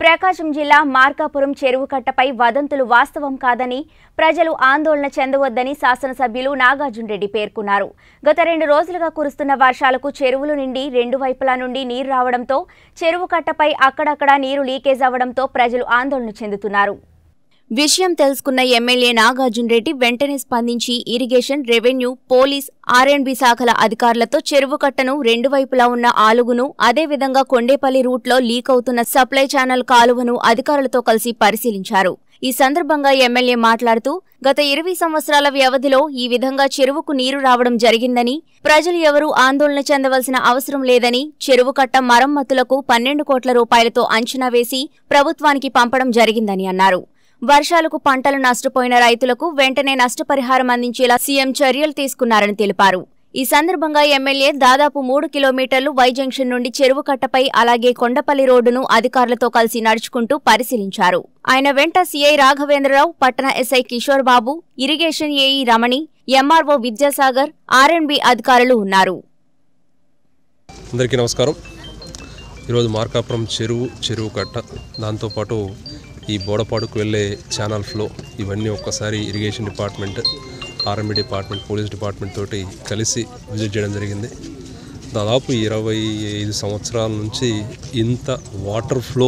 ప్రకాశం జిల్లా మార్కాపురం చెరువు కట్టపై వదంతులు వాస్తవం కాదని ప్రజలు ఆందోళన చెందవద్దని శాసనసభ్యులు నాగార్జున రెడ్డి పేర్కొన్నారు గత రెండు రోజులుగా కురుస్తున్న వర్షాలకు చెరువుల నుండి రెండు వైపులా నుండి నీరు రావడంతో చెరువు కట్టపై అక్కడక్కడా నీరు లీకేజ్ అవ్వడంతో ప్రజలు ఆందోళన చెందుతున్నారు విషయం తెలుసుకున్న ఎమ్మెల్యే నాగార్జున రెడ్డి వెంటనే స్పందించి ఇరిగేషన్ రెవెన్యూ పోలీస్ ఆర్ఎండ్బి శాఖల అధికారులతో చెరువు కట్టను రెండు వైపులా ఉన్న ఆలుగును అదేవిధంగా కొండేపల్లి రూట్లో లీక్ అవుతున్న సప్లై ఛానల్ కాలువను అధికారులతో కలిసి పరిశీలించారు ఈ సందర్భంగా ఎమ్మెల్యే మాట్లాడుతూ గత ఇరవై సంవత్సరాల వ్యవధిలో ఈ విధంగా చెరువుకు నీరు రావడం జరిగిందని ప్రజలు ఎవరూ ఆందోళన చెందవలసిన అవసరం లేదని చెరువు కట్ట మరమ్మతులకు పన్నెండు కోట్ల రూపాయలతో అంచనా వేసి ప్రభుత్వానికి పంపడం జరిగిందని అన్నారు వర్షాలకు పంటలు నష్టపోయిన రైతులకు వెంటనే నష్టపరిహారం అందించేలా సీఎం చర్యలు తీసుకున్నారని తెలిపారు ఈ సందర్భంగా ఎమ్మెల్యే దాదాపు మూడు కిలోమీటర్లు వై జంక్షన్ నుండి చెరువు కట్టపై అలాగే కొండపల్లి రోడ్డును అధికారులతో కలిసి నడుచుకుంటూ పరిశీలించారు ఆయన వెంట సీఐ రాఘవేంద్రరావు పట్టణ SI Kishore Babu irrigation AE Ramani MRO Vidyasagar R and B అధికారులు ఉన్నారు అందరికీ నమస్కారం ఈరోజు మార్కాపురం చెరువు చెరువు కట్ట దాంతోపాటు ఈ బోడపాడుకు వెళ్ళే ఛానల్ ఫ్లో ఇవన్నీ ఒక్కసారి irrigation department RMB department police department తోటి కలిసి విజిట్ చేయడం జరిగింది దాదాపు ఇరవై ఐదు సంవత్సరాల నుంచి ఇంత వాటర్ ఫ్లో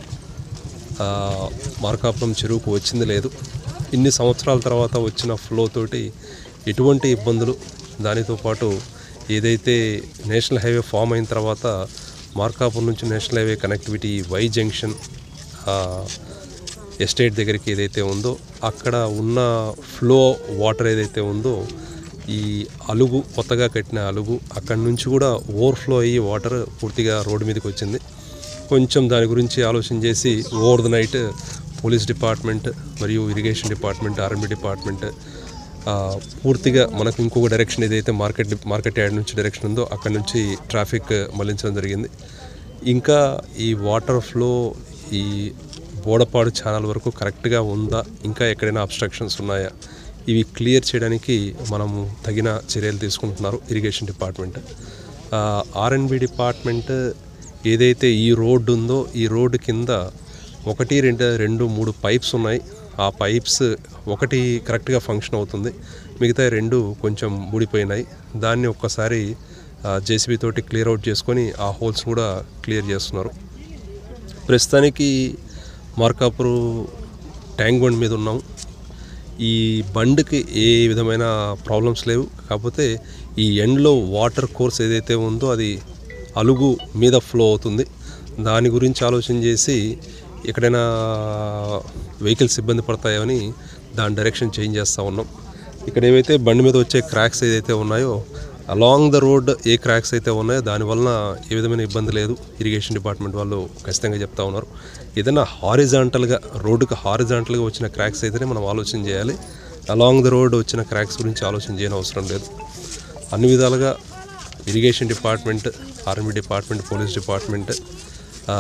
ఆ, మార్కాపురం చెరువుకు వచ్చింది లేదు ఇన్ని సంవత్సరాల తర్వాత వచ్చిన ఫ్లో తోటి ఎటువంటి ఇబ్బందులు దానితో పాటు ఏదైతే నేషనల్ హైవే ఫామ్ అయిన తర్వాత మార్కాపురం నుంచి national highway connectivity Y junction ఆ, ఎస్టేట్ దగ్గరికి ఏదైతే ఉందో అక్కడ ఉన్న ఫ్లో వాటర్ ఏదైతే ఉందో ఈ అలుగు కొత్తగా కట్టిన అలుగు అక్కడి నుంచి కూడా ఓవర్ఫ్లో అయ్యి వాటర్ పూర్తిగా రోడ్డు మీదకి వచ్చింది కొంచెం దాని గురించి ఆలోచన చేసి over the night police department మరియు ఇరిగేషన్ డిపార్ట్మెంట్ ఆర్ఎంబి డిపార్ట్మెంట్ ఆ, పూర్తిగా మనకు ఇంకొక డైరెక్షన్ ఏదైతే మార్కెట్ మార్కెట్ యార్డ్ నుంచి డైరెక్షన్ ఉందో అక్కడ నుంచి ట్రాఫిక్ మళ్లించడం జరిగింది ఇంకా ఈ వాటర్ ఫ్లో ఈ బోడపాడు ఛానల్ వరకు కరెక్ట్గా ఉందా ఇంకా ఎక్కడైనా అబ్స్ట్రక్షన్స్ ఉన్నాయా ఇవి క్లియర్ చేయడానికి మనము తగిన చర్యలు తీసుకుంటున్నారు ఇరిగేషన్ డిపార్ట్మెంట్ ఆర్ఎన్బి డిపార్ట్మెంట్ ఏదైతే ఈ రోడ్డు ఉందో ఈ రోడ్డు కింద ఒకటి రెండు రెండు మూడు పైప్స్ ఉన్నాయి ఆ పైప్స్ ఒకటి కరెక్ట్గా ఫంక్షన్ అవుతుంది మిగతా రెండు కొంచెం ఊడిపోయినాయి దాన్ని ఒక్కసారి జేసీబీ తోటి క్లియర్ అవుట్ చేసుకొని ఆ హోల్స్ కూడా క్లియర్ చేస్తున్నారు ప్రస్తుతానికి మార్కాపురు ట్యాంక్ బండ్ మీద ఉన్నాం ఈ బండ్కి ఏ విధమైన ప్రాబ్లమ్స్ లేవు కాకపోతే ఈ ఎండ్లో వాటర్ కోర్స్ ఏదైతే ఉందో అది అలుగు మీద ఫ్లో అవుతుంది దాని గురించి ఆలోచన చేసి ఎక్కడైనా వెహికల్స్ ఇబ్బంది పడతాయని దాని డైరెక్షన్ చేంజ్ చేస్తూ ఉన్నాం ఇక్కడ ఏవైతే బండి మీద వచ్చే క్రాక్స్ ఏదైతే ఉన్నాయో అలాంగ్ ద రోడ్ ఏ క్రాక్స్ అయితే ఉన్నాయో దానివలన ఏ విధమైన ఇబ్బంది లేదు ఇరిగేషన్ డిపార్ట్మెంట్ వాళ్ళు ఖచ్చితంగా చెప్తా ఉన్నారు ఏదైనా హారిజాంటల్గా రోడ్డుకి హారిజాంటల్గా వచ్చిన క్రాక్స్ అయితేనే మనం ఆలోచన చేయాలి అలాంగ్ ద రోడ్ వచ్చిన క్రాక్స్ గురించి ఆలోచన చేయని అవసరం లేదు అన్ని విధాలుగా irrigation department army department police department ఆ,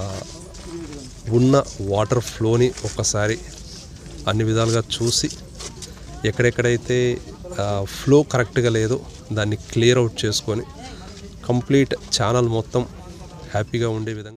ఉన్న వాటర్ ఫ్లోని ఒక్కసారి అన్ని విధాలుగా చూసి ఎక్కడెక్కడైతే ఫ్లో కరెక్ట్గా లేదో దాన్ని క్లియర్ అవుట్ చేసుకొని కంప్లీట్ ఛానల్ మొత్తం హ్యాపీగా ఉండే విధంగా